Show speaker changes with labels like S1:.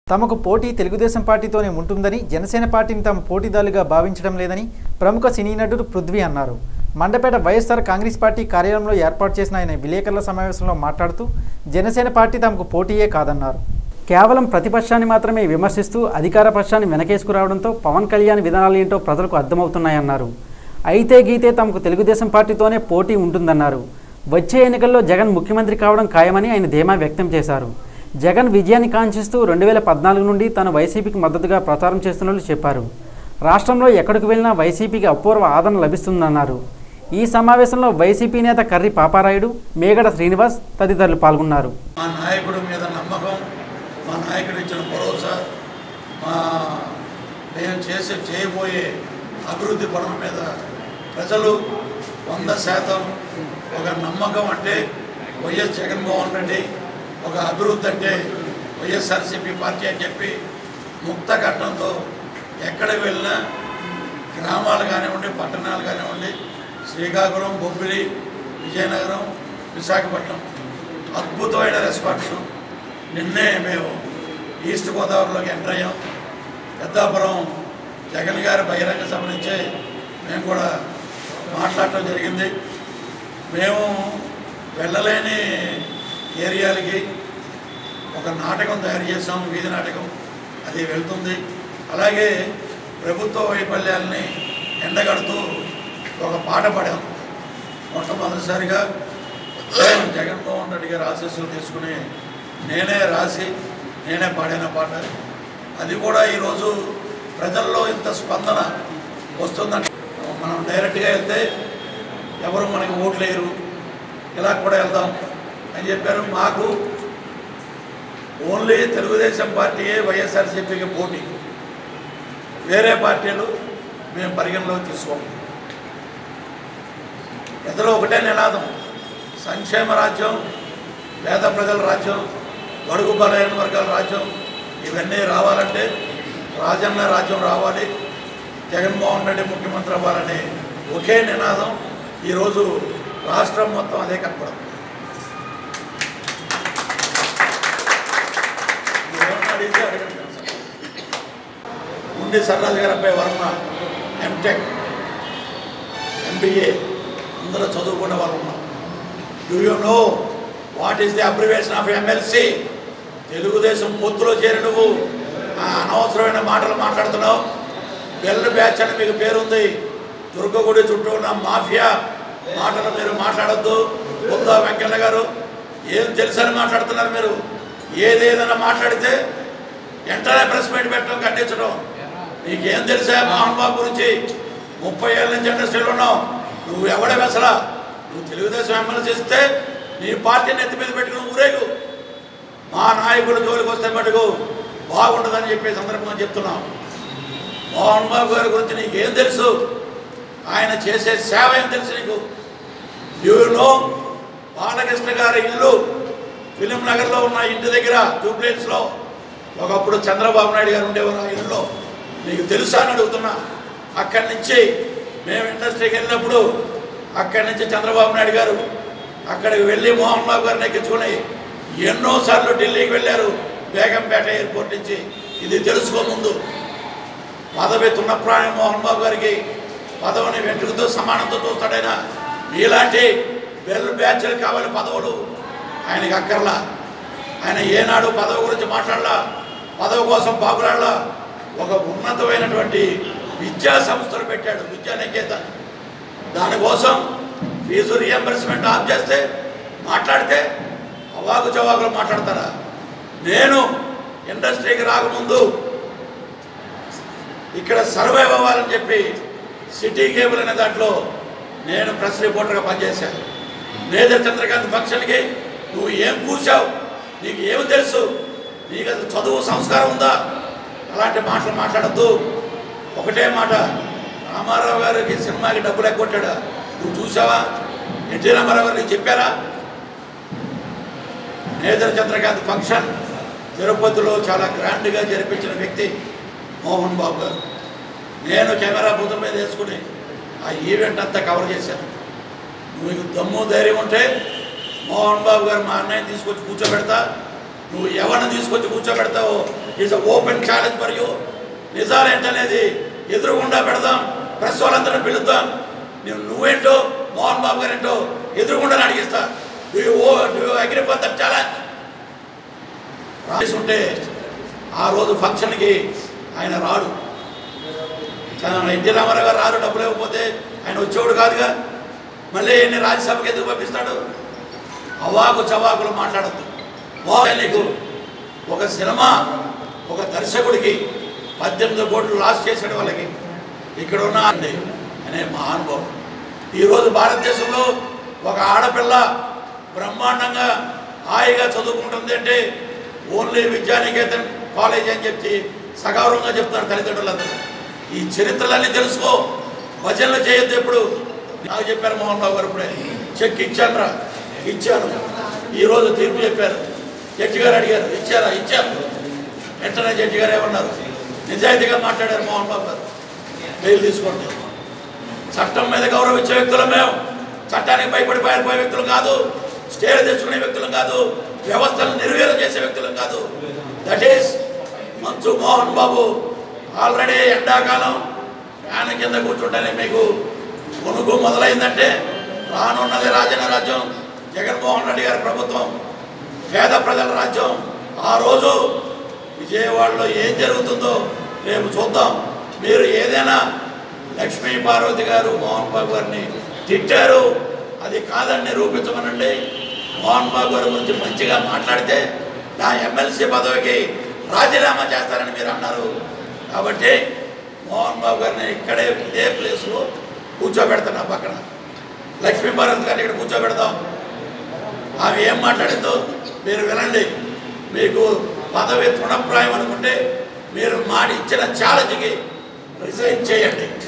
S1: తమకు పోటీ తెలుగుదేశం పార్టీతోనే ఉంటుందని జనసేన పార్టీని తమ పోటీదారులుగా భావించడం లేదని ప్రముఖ సినీ నటుడు పృథ్వీ అన్నారు మండపేట వైఎస్ఆర్ కాంగ్రెస్ పార్టీ కార్యాలయంలో ఏర్పాటు చేసిన ఆయన విలేకరుల సమావేశంలో మాట్లాడుతూ జనసేన పార్టీ తమకు పోటీయే కాదన్నారు కేవలం ప్రతిపక్షాన్ని మాత్రమే విమర్శిస్తూ అధికార పక్షాన్ని వెనకేసుకురావడంతో పవన్ కళ్యాణ్ విధానాలు ఏంటో ప్రజలకు అర్థమవుతున్నాయన్నారు అయితే గీతే తమకు తెలుగుదేశం పార్టీతోనే పోటీ ఉంటుందన్నారు వచ్చే ఎన్నికల్లో జగన్ ముఖ్యమంత్రి కావడం ఖాయమని ఆయన ధీమా వ్యక్తం చేశారు జగన్ విజయాన్ని కాంక్షిస్తూ రెండు వేల పద్నాలుగు నుండి తను వైసీపీకి మద్దతుగా ప్రచారం చేస్తున్నట్లు చెప్పారు రాష్ట్రంలో ఎక్కడికి వెళ్ళినా వైసీపీకి అపూర్వ ఆదరణ లభిస్తుందన్నారు ఈ సమావేశంలో వైసీపీ నేత కర్రి పాపారాయుడు మేగడ శ్రీనివాస్ తదితరులు పాల్గొన్నారు
S2: మా నాయకుడి మీద నమ్మకం మా నాయకుడు ఇచ్చిన భరోసా మా మేము చేసే చేయబోయే అభివృద్ధి పనుల మీద ప్రజలు వంద శాతం ఒక నమ్మకం అంటే వైఎస్ జగన్మోహన్ రెడ్డి ఒక అభివృద్ధి అంటే వైఎస్ఆర్సీపీ పార్టీ అని చెప్పి ముక్త కట్టంతో ఎక్కడ వెళ్ళినా గ్రామాలు కానివ్వండి పట్టణాలు కానివ్వండి శ్రీకాకుళం బొబ్బిలి విజయనగరం విశాఖపట్నం అద్భుతమైన రెస్పాన్స్ నిన్నే మేము ఈస్ట్ గోదావరిలోకి ఎంటర్ అయ్యాం పెద్దాపురం జగన్ గారి బహిరంగ సభ నుంచే మేము కూడా మాట్లాడటం జరిగింది మేము వెళ్ళలేని ఏరియాలకి ఒక నాటకం తయారు చేసాం వీధి నాటకం అది వెళ్తుంది అలాగే ప్రభుత్వ వైఫల్యాల్ని ఎండగడుతూ ఒక పాట పాడాం మొట్టమొదటిసారిగా జగన్మోహన్ రెడ్డి గారి ఆశీస్సులు తీసుకుని నేనే రాసి నేనే పాడిన పాట అది కూడా ఈరోజు ప్రజల్లో ఇంత స్పందన వస్తుందంటే మనం డైరెక్ట్గా వెళ్తే ఎవరు మనకి ఓట్లేరు ఇలా కూడా వెళ్దాం అని చెప్పారు మాకు ఓన్లీ తెలుగుదేశం పార్టీయే వైఎస్ఆర్సీపీకి పోటీ వేరే పార్టీలు మేము పరిగణలోకి తీసుకోము ప్రజలు ఒకటే నినాదం సంక్షేమ రాజ్యం పేద ప్రజల రాజ్యం బడుగు బలైన వర్గాల రాజ్యం ఇవన్నీ రావాలంటే రాజన్న రాజ్యం రావాలి జగన్మోహన్ రెడ్డి ముఖ్యమంత్రి అవ్వాలనే ఒకే నినాదం ఈరోజు రాష్ట్రం మొత్తం అదే కనపడుతుంది ఎవరిని అడిగితే అడగండి తెలుసా? ఉండి సర్రాజు గారి అబ్బాయి వర్మ ఎంటెక్ ఎంబీఏ అందరూ చదువుకునే వాళ్ళు ఉన్నాం do you know what is the abbreviation of MLC Telugu పొత్తులో చేరి నువ్వు ఆ అనవసరమైన మాటలు మాట్లాడుతున్నావు బెల్ బ్యాచ్ అని మీకు పేరుంది దుర్గగుడి చుట్టూ ఉన్న మాఫియా మాటలు మీరు మాట్లాడొద్దు బుద్ధా వెంకన్న గారు ఏం తెలుసని మాట్లాడుతున్నారు మీరు ఏదేదైనా మాట్లాడితే వెంటనే ప్రెస్ మీట్ పెట్టడం ఖండించడం నీకేం తెలుసా మోహన్ బాబు గురించి ముప్పై ఏళ్ళ నుంచి ఇండస్ట్రీలో ఉన్నావు నువ్వు ఎవడే అసలా నువ్వు తెలుగుదేశం ఎమ్మెల్యే చేస్తే నీ పార్టీని ఎత్తి మీద పెట్టుకుని ఊరేగు మా నాయకుడు జోలికి వస్తే మటుకు బాగుంటుందని చెప్పే సందర్భంగా చెప్తున్నాం మోహన్ బాబు గారి గురించి నీకేం తెలుసు ఆయన చేసే సేవ ఏం తెలుసు నీకు యూ నో బాలకృష్ణ గారి ఇల్లు ఫిలిం నగర్లో ఉన్న ఇంటి దగ్గర జూబ్లీస్లో ఒకప్పుడు చంద్రబాబు నాయుడు గారు ఉండేవారు ఆ ఇల్లులో నీకు తెలుసా అని అడుగుతున్నా అక్కడి నుంచి మేము ఇండస్ట్రీకి వెళ్ళినప్పుడు అక్కడి నుంచి చంద్రబాబు నాయుడు గారు అక్కడికి వెళ్ళి మోహన్ బాబు గారిని ఎక్కించుకొని ఎన్నోసార్లు ఢిల్లీకి వెళ్ళారు బేగంపేట ఎయిర్పోర్ట్ నుంచి ఇది తెలుసుకో ముందు పదవి తున్నప్రాణి మోహన్ బాబు గారికి పదవిని వెంట్రుకతో సమానంతో చూస్తాడైనా మీలాంటి బెల్ బ్యాచ్లు కావాలి పదవులు ఆయనకి అక్కర్లా ఆయన ఏనాడు పదవి గురించి మాట్లాడలా పదవి కోసం పాకులాడలా ఒక ఉన్నతమైనటువంటి విద్యా సంస్థలు పెట్టాడు విద్యా నికేతన్ దానికోసం ఫీజు రియంబర్స్మెంట్ ఆఫ్ చేస్తే మాట్లాడితే అవాకు చవాకులు మాట్లాడతారా నేను ఇండస్ట్రీకి రాకముందు ఇక్కడ సర్వైవ్ అవ్వాలని చెప్పి సిటీ కేబుల్ అనే దాంట్లో నేను ప్రెస్ రిపోర్టర్గా పనిచేశాను మేజర్ చంద్రకాంత్ ఫంక్షన్కి నువ్వు ఏం కూర్చావు నీకు ఏమి తెలుసు నీకు అసలు చదువు సంస్కారం ఉందా అలాంటి మాటలు మాట్లాడద్దు ఒకటే మాట రామారావు గారికి సినిమాకి డబ్బులు ఎగ్గొట్టాడా నువ్వు చూసావా ఎన్టీ రామారావు గారికి చెప్పారా మేజర్ చంద్రకాంత్ ఫంక్షన్ తిరుపతిలో చాలా గ్రాండ్గా జరిపించిన వ్యక్తి మోహన్ బాబు గారు నేను కెమెరా భూతం మీద వేసుకుని ఆ ఈవెంట్ అంతా కవర్ చేశాను మీకు దమ్ము ధైర్యం ఉంటే మోహన్ బాబు గారు మా అన్నయ్యని తీసుకొచ్చి కూర్చోబెడతా నువ్వు ఎవరిని తీసుకొచ్చి కూర్చోబెడతావో is open challenge for you నిజాలు ఏంటనేది ఎదురుగుండా పెడదాం ప్రెస్ వాళ్ళందరినీ పిలుద్దాం నువ్వు నువ్వేంటో మోహన్ బాబు గారు ఏంటో ఎదురుగుండా అడిగిస్తా do you oh do you agree for that challenge రాసి ఉంటే ఆ రోజు ఫంక్షన్కి ఆయన రాడు చంద్ర- ఎన్టీ రామారావు గారు రారు డబ్బులు ఇవ్వకపోతే ఆయన వచ్చేవాడు కాదుగా మళ్ళీ ఎన్ని రాజ్యసభకి ఎందుకు పంపిస్తాడు అవాకు చవాకులు మాట్లాడద్దు మోహన్ నీకు ఒక సినిమా ఒక దర్శకుడికి పద్దెనిమిది కోట్లు లాస్ చేసిన వాళ్ళకి ఇక్కడ ఉన్న అండి అనే మహానుభావుడు ఈరోజు భారతదేశంలో ఒక ఆడపిల్ల బ్రహ్మాండంగా హాయిగా చదువుకుంటుంది అంటే ఓన్లీ విద్యానికేతన్ కాలేజ్ అని చెప్పి సగౌరవంగా చెప్తారు తల్లిదండ్రులందరూ ఈ చరిత్రలన్నీ తెలుసుకో భజనలు చేయొద్దు ఎప్పుడు నాకు చెప్పారు మోహన్ బాబు గారు ఇప్పుడే చెక్ ఇచ్చాను రా ఇచ్చాను ఈరోజు తీర్పు చెప్పారు జడ్జి గారు అడిగారు ఇచ్చారా ఇచ్చారు వెంటనే జడ్జి గారు ఏమన్నారు నిజాయితీగా మాట్లాడారు మోహన్ బాబు గారు బెయిల్ తీసుకోండి చట్టం మీద గౌరవించే వ్యక్తులు మేము చట్టానికి భయపడి పారిపోయే వ్యక్తులు కాదు స్టేలు తెచ్చుకునే వ్యక్తులు కాదు వ్యవస్థను నిర్వీర్యం చేసే వ్యక్తులు కాదు that is Manchu Mohan Babu already ఎండాకాలం ఫ్యాన్ కింద కూర్చుంటేనే మీకు కొనుగో మొదలైందంటే రానున్నది రాజన్న రాజ్యం జగన్మోహన్ రెడ్డి గారి ప్రభుత్వం పేద ప్రజల రాజ్యం ఆ రోజు విజయవాడలో ఏం జరుగుతుందో రేపు చూద్దాం మీరు ఏదైనా లక్ష్మీ పార్వతి గారు మోహన్ బాబు గారిని తిట్టారు అది కాదని నిరూపించమనండి మోహన్ బాబు గారి గురించి మంచిగా మాట్లాడితే నా ఎమ్మెల్సీ పదవికి రాజీనామా చేస్తారని మీరు అన్నారు కాబట్టి మోహన్ బాబు గారిని ఇక్కడే ఇదే ప్లేస్లో కూర్చోబెడతాను నా పక్కన లక్ష్మీ భారత్ గారిని ఇక్కడ కూర్చోబెడదాం ఆమె ఏం మాట్లాడిందో మీరు వినండి మీకు పదవి తృణప్రాయం అనుకుంటే మీరు మాట ఇచ్చిన ఛాలెంజ్కి రిజైన్ చేయండి